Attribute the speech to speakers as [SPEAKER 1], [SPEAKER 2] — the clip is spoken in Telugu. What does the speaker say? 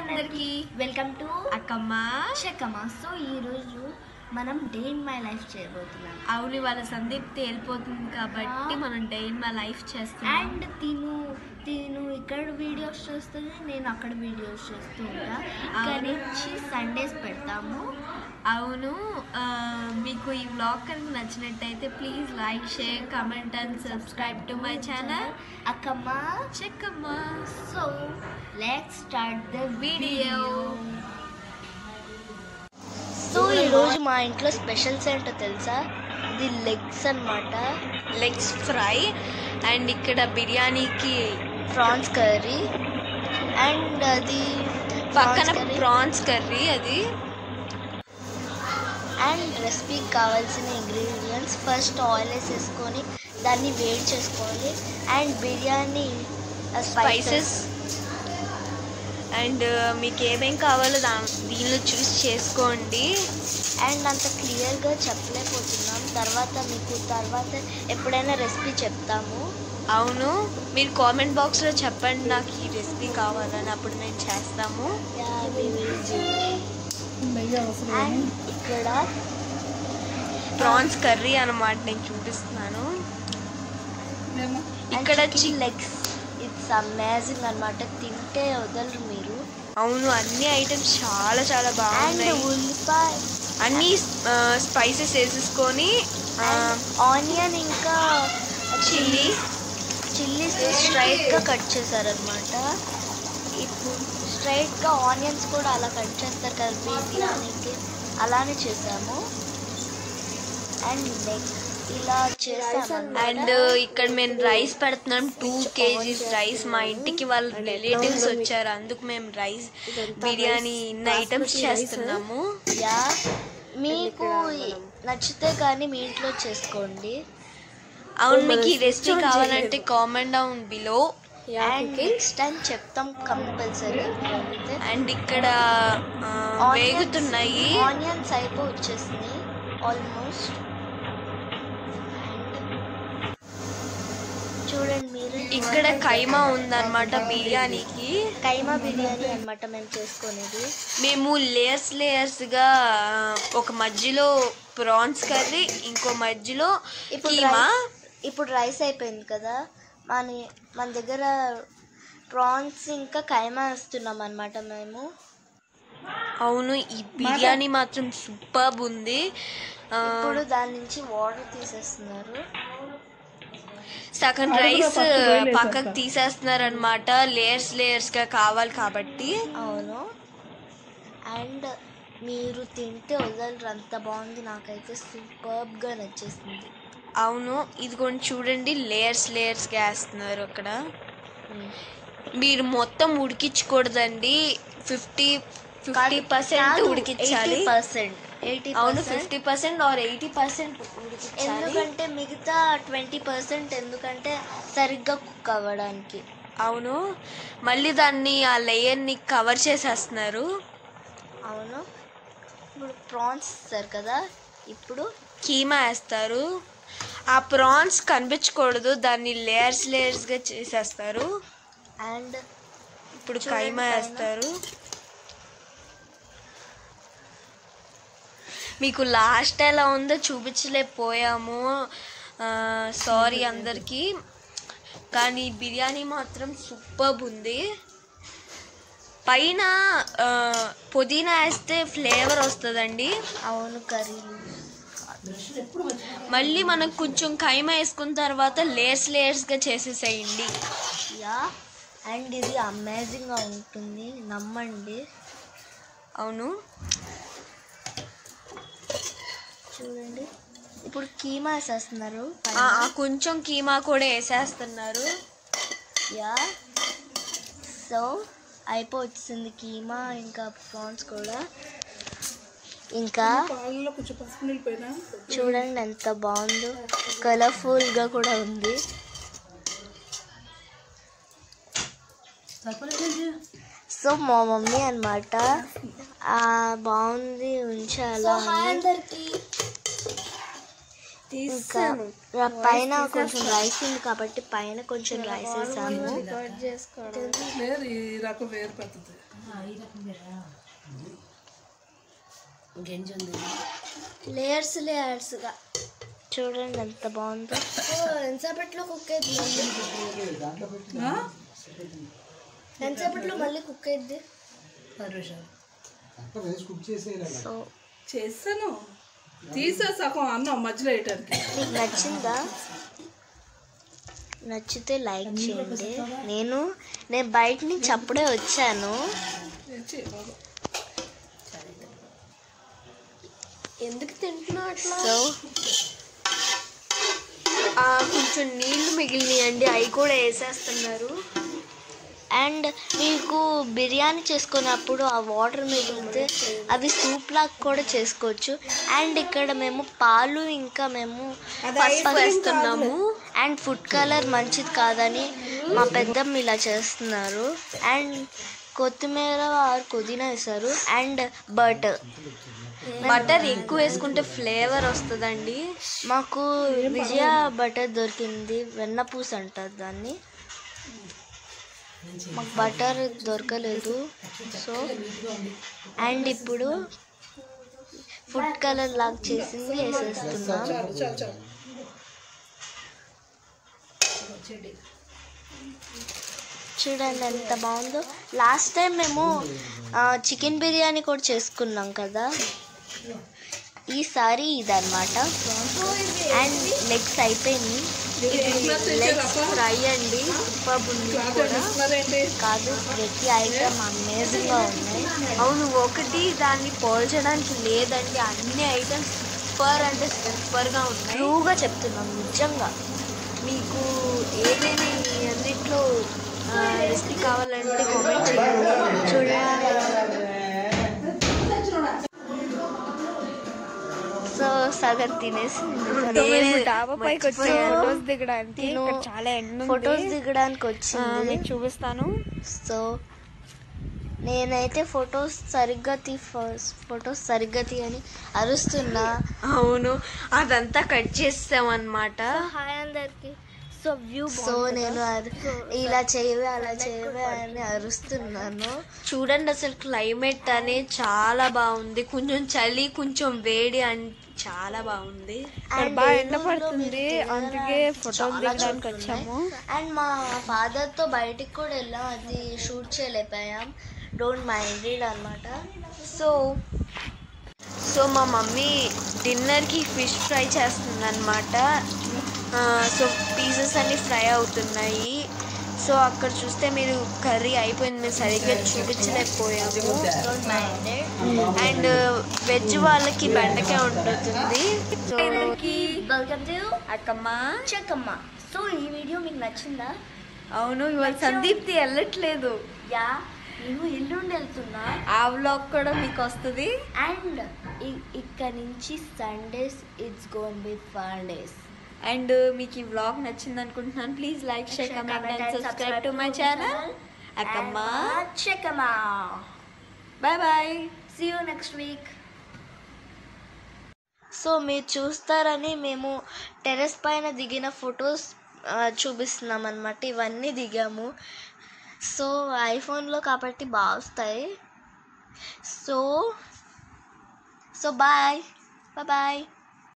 [SPEAKER 1] అందరికి
[SPEAKER 2] welcome to
[SPEAKER 1] Akkamma
[SPEAKER 2] Chekkamma so ఈరోజు మనం డే ఇన్ మై లైఫ్ చేయబోతున్నాం
[SPEAKER 1] అవును వాళ్ళ సందీప్తి వెళ్ళిపోతుంది కాబట్టి మనం డే ఇన్ మై లైఫ్ చేస్తున్నాం
[SPEAKER 2] అండ్ తిను తిను ఇక్కడ వీడియోస్ చేస్తుంది నేను అక్కడ వీడియోస్ చేస్తూ ఉంటా ఇక్కడ నుంచి సండేస్ పెడతాము
[SPEAKER 1] అవును ఆ, మీకు ఈ వ్లాగ్ కనుక నచ్చినట్టయితే please like share comment and subscribe to my channel
[SPEAKER 2] Akkamma
[SPEAKER 1] Chekkamma
[SPEAKER 2] so let start the video so ఈరోజు మా ఇంట్లో స్పెషల్స్ ఏంటో తెలుసా ఇది లెగ్స్ అన్నమాట
[SPEAKER 1] లెగ్స్ ఫ్రై అండ్ ఇక్కడ బిర్యానీకి
[SPEAKER 2] ప్రాన్స్ కర్రీ అండ్ అది
[SPEAKER 1] పక్కన
[SPEAKER 2] prawns curry.
[SPEAKER 1] ప్రాన్స్ కర్రీ అది
[SPEAKER 2] అండ్ రెసిపీకి కావాల్సిన ఇంగ్రీడియంట్స్ ఫస్ట్ ఆయిల్ వేసేసుకొని దాన్ని వేడి చేసుకోవాలి అండ్ బిర్యానీ
[SPEAKER 1] స్పైసెస్ అండ్ మీకు ఏమేం కావాలో దా దీనిలో చూస్ చేసుకోండి
[SPEAKER 2] అండ్ అంత క్లియర్గా చెప్పలేకపోతున్నాం తర్వాత మీకు తర్వాత ఎప్పుడైనా రెసిపీ చెప్తాము
[SPEAKER 1] అవును మీరు కామెంట్ బాక్స్లో చెప్పండి నాకు ఈ రెసిపీ కావాలని అప్పుడు మేము చేస్తాము
[SPEAKER 2] అండ్ ఇక్కడ
[SPEAKER 1] ప్రాన్స్ కర్రీ అన్నమాట నేను చూపిస్తున్నాను ఇక్కడ
[SPEAKER 2] చికెన్ లెగ్స్ ఇట్స్ అమేజింగ్ అన్నమాట తింటే వదలరు మీరు
[SPEAKER 1] అవును అన్ని ఐటమ్స్ చాలా చాలా
[SPEAKER 2] అండ్
[SPEAKER 1] బాగున్నాయి
[SPEAKER 2] ఉల్లిపాయ
[SPEAKER 1] అన్ని స్పైసెస్ వేసేసుకొని
[SPEAKER 2] ఆనియన్ ఇంకా
[SPEAKER 1] చిల్లీ
[SPEAKER 2] చిల్లీస్ స్ట్రైట్గా కట్ చేశారనమాట ఇప్పుడు స్ట్రైట్గా ఆనియన్స్ కూడా అలా కట్ చేస్తారు కదా బిర్యానీకి అలానే చేసాము అండ్ నెక్స్ట్ ఇలా చేసాము
[SPEAKER 1] అండ్ ఇక్కడ మేము రైస్ పెడుతున్నాం టూ కేజీస్ రైస్ మా ఇంటికి వాళ్ళ రిలేటివ్స్ వచ్చారు అందుకు మేము రైస్ బిర్యానీ ఇన్ని ఐటమ్స్ చేస్తున్నాము
[SPEAKER 2] యా మీకు నచ్చితే కానీ మీ ఇంట్లో చేసుకోండి
[SPEAKER 1] అవును మీకు ఈ రెసిపీ కావాలంటే comment down below
[SPEAKER 2] and next time చెప్తాం కంపల్సరీ
[SPEAKER 1] అండ్ ఇక్కడ ఆ, వేగుతున్నాయి
[SPEAKER 2] ఆనియన్స్ అయిపో వచ్చేసినాయి ఆల్మోస్ట్ చూడండి మీరు
[SPEAKER 1] ఇక్కడ కైమా ఉందన్నమాట బిర్యానీకి
[SPEAKER 2] కైమా బిర్యానీ అన్నమాట మేము చేసుకునేది
[SPEAKER 1] మేము లేయర్స్ లేయర్స్ గా ఆ, ఒక మధ్యలో ప్రాన్స్ కర్రీ ఇంకో మధ్యలో
[SPEAKER 2] ఇప్పుడు
[SPEAKER 1] కీమా
[SPEAKER 2] రైస్ ఇప్పుడు రైస్ అయిపోయింది కదా మన మన దగ్గర ప్రాన్స్ ఇంకా కైమా వేస్తున్నాం అనమాట మేము
[SPEAKER 1] అవును ఈ బిర్యానీ మాత్రం సూపర్ ఉంది ఆ,
[SPEAKER 2] ఇప్పుడు దాని నుంచి వాటర్ తీసేస్తున్నారు
[SPEAKER 1] సగం రైస్ పక్కకు తీసేస్తున్నారు అనమాట లేయర్స్ లేయర్స్ గా కావాలి కాబట్టి
[SPEAKER 2] అవును అండ్ మీరు తింటే వదలరు అంత బాగుంది నాకైతే సూపర్బ్గా నచ్చేసింది
[SPEAKER 1] అవును ఇది కొంచెం చూడండి లేయర్స్ లేయర్స్ గా వేస్తున్నారు అక్కడ మీరు మొత్తం ఉడికించకూడదండి ఫిఫ్టీ ఫిఫ్టీ పర్సెంట్ ఉడికించాలి
[SPEAKER 2] పర్సెంట్ ఎయిటీ
[SPEAKER 1] అవును fifty percent or eighty percent ఉడికించాలి
[SPEAKER 2] ఎందుకంటే మిగతా ట్వంటీ పర్సెంట్ ఎందుకంటే సరిగ్గా కుక్ అవ్వడానికి
[SPEAKER 1] అవును మళ్ళీ దాన్ని ఆ లేయర్ ని కవర్ చేసేస్తున్నారు
[SPEAKER 2] అవును ఇప్పుడు ప్రాన్స్ ఇస్తారు కదా ఇప్పుడు
[SPEAKER 1] కీమా వేస్తారు ఆ ప్రాన్స్ కనిపించకూడదు దాన్ని లేయర్స్ లేయర్స్ గా చేసేస్తారు
[SPEAKER 2] అండ్
[SPEAKER 1] ఇప్పుడు
[SPEAKER 2] చూడండి
[SPEAKER 1] కైమా
[SPEAKER 2] పైన.
[SPEAKER 1] వేస్తారు మీకు లాస్ట్ ఎలా ఉందో చూపించలేకపోయాము సారీ అందరికీ కానీ బిర్యానీ మాత్రం సూపర్ ఉంది పైన ఆ, పుదీనా వేస్తే ఫ్లేవర్ వస్తుందండి
[SPEAKER 2] అవును కర్రీలు
[SPEAKER 1] మళ్ళీ మనం కొంచెం కైమా వేసుకున్న తర్వాత లేయర్స్ లేయర్స్గా చేసేసేయండి
[SPEAKER 2] యా అండ్ ఇది అమేజింగ్గా ఉంటుంది నమ్మండి
[SPEAKER 1] అవును
[SPEAKER 2] చూడండి ఇప్పుడు కీమా వేసేస్తున్నారు
[SPEAKER 1] ఆ, ఆ కొంచెం కీమా కూడా వేసేస్తున్నారు
[SPEAKER 2] యా సో అయిపోవచ్చింది కీమా ఇంకా ప్రాన్స్ కూడా ఇంకా చూడండి ఎంత బాగుందో కలర్ఫుల్గా కూడా ఉంది సో మా మమ్మీ అనమాట బాగుంది ఉంచాలా అని ఇంకా పైన కొంచెం రైస్ ఉంది కాబట్టి పైన కొంచెం రైస్ వేసాము
[SPEAKER 3] లేదు ఈ రకం వేరు పద్ధతి
[SPEAKER 2] లేయర్స్ లేయర్స్గా చూడండి ఎంత బాగుందో ఎంతసేపట్లో కుక్ అయింది
[SPEAKER 3] ఆ?
[SPEAKER 2] ఎంతసేపట్లో మళ్ళీ కుక్ అయింది సో
[SPEAKER 3] చేస్తాను తీసా సగం అన్నం మధ్యలో వేయటానికి
[SPEAKER 2] మీకు నచ్చిందా నచ్చితే లైక్ చేయండి నేను నేను బయట నుంచి అప్పుడే వచ్చాను
[SPEAKER 3] తెచ్చి బాబు.
[SPEAKER 2] ఎందుకు తింటున్నా అట్లా
[SPEAKER 1] సో ఆ, కొంచెం నీళ్లు మిగిలినాయండి అవి కూడా వేసేస్తున్నారు
[SPEAKER 2] అండ్ మీకు బిర్యానీ చేసుకున్నప్పుడు ఆ వాటర్ మిగిలితే అవి సూప్ లాగా కూడా చేసుకోవచ్చు అండ్ ఇక్కడ మేము పాలు ఇంకా మేము
[SPEAKER 1] పసుపు వేస్తున్నాము
[SPEAKER 2] అండ్ ఫుడ్ కలర్ మంచిది కాదని మా పెద్దమ్మ ఇలా చేస్తున్నారు అండ్ కొత్తిమీర ఆర్ పుదీనా వేశారు అండ్ బటర్
[SPEAKER 1] బటర్ ఎక్కువ వేసుకుంటే ఫ్లేవర్ వస్తుందండి
[SPEAKER 2] మాకు విజయ బటర్ దొరికింది వెన్నపూస అంటారు దాన్ని మాకు బటర్ దొరకలేదు సో అండ్ ఇప్పుడు ఫుడ్ కలర్ లాగా చేసింది వేసేస్తున్నాం
[SPEAKER 3] చాలు చాలు చాలు
[SPEAKER 2] చూడండి ఎంత బాగుందో లాస్ట్ టైం మేము చికెన్ బిర్యానీ కూడా చేసుకున్నాం కదా ఈసారి ఇదన్నమాట అండ్ లెగ్స్ అయిపోయింది
[SPEAKER 1] లెగ్స్ ఫ్రై అండి సూపర్ ఉంది
[SPEAKER 3] క్లాత్
[SPEAKER 1] కూడా
[SPEAKER 3] ఇస్తున్నారేంటి
[SPEAKER 2] కాదు ప్రతి ఐటమ్ అమేజింగ్గా ఉన్నాయి
[SPEAKER 1] అవును ఒకటి దాన్ని పోల్చడానికి లేదండి అన్ని ఐటమ్స్ సూపర్ అంటే సూపర్గా ఉన్నాయి
[SPEAKER 2] ట్రూగా చెప్తున్నాం నిజంగా
[SPEAKER 1] మీకు ఏదైనా ఈ అన్నిట్లో రెసిపీ కావాలంటే కామెంట్ చేయండి
[SPEAKER 2] చూడండి సో సగం తినేసి
[SPEAKER 1] డాబాపైకి వచ్చి ఫొటోస్ దిగడానికి ఇక్కడ చాలా ఎండ
[SPEAKER 2] ఫొటోస్ దిగడానికి వచ్చింది
[SPEAKER 1] మీకు చూపిస్తాను
[SPEAKER 2] సో నేనైతే ఫొటోస్ సరిగ్గా తీ ఫొటోస్ సరిగ్గా తీయని అరుస్తున్నా
[SPEAKER 1] అవును అదంతా కట్ చేస్తామన్నమాట
[SPEAKER 2] హాయ్ అందరికి సో వ్యూ సో నేను అరు- ఇలా చేయవే అలా చేయవే అని అరుస్తున్నాను
[SPEAKER 1] చూడండి అసలు క్లైమేట్ అనేది చాలా బాగుంది కొంచెం చలి కొంచెం వేడి అని చాలా బాగుంది
[SPEAKER 2] అండ్ ఎండ పడుతుంది అందుకే ఫోటోలు దిగడానికి వచ్చాము అండ్ మా ఫాదర్ తో బయటికి కూడా వెళ్ళాం అది షూట్ చేయలేకపోయాం డోంట్ మైండ్ ఇడ్ అనమాట
[SPEAKER 1] సో సో మా మమ్మీ డిన్నర్కి ఫిష్ ఫ్రై చేస్తుంది అనమాట సో పీసెస్ అన్ని ఫ్రై అవుతున్నాయి సో అక్కడ చూస్తే మీరు కర్రీ అయిపోయింది మీరు సరిగ్గా చూపించలేకపోయాము
[SPEAKER 2] don't mind it
[SPEAKER 1] and veg వాళ్ళకి బెండకాయ ఉంటుంది so
[SPEAKER 2] welcome to
[SPEAKER 1] Akkamma
[SPEAKER 2] Chekkamma so ఈ వీడియో మీకు నచ్చిందా
[SPEAKER 1] అవును ఇవాళ సందీప్తి వెళ్ళట్లేదు
[SPEAKER 2] యా నేను ఎల్లుండి వెళ్తున్నా
[SPEAKER 1] ఆ వ్లాగ్ కూడా మీకు వస్తుంది
[SPEAKER 2] అండ్ ఇక్కడ నుంచి Sundays it's gonna be fun days
[SPEAKER 1] and మీకు ఈ వ్లాగ్ నచ్చింది అనుకుంటున్నాను please like share comment and subscribe to my channel Akkamma
[SPEAKER 2] Chekkamma
[SPEAKER 1] bye bye
[SPEAKER 2] see you next week so మీరు చూస్తారని మేము టెర్రస్ పైన దిగిన ఫొటోస్ చూపిస్తున్నాం అనమాట ఇవన్నీ దిగాము సో ఐఫోన్లో కాబట్టి బాగా వస్తాయి సో సో బాయ్ బాయ్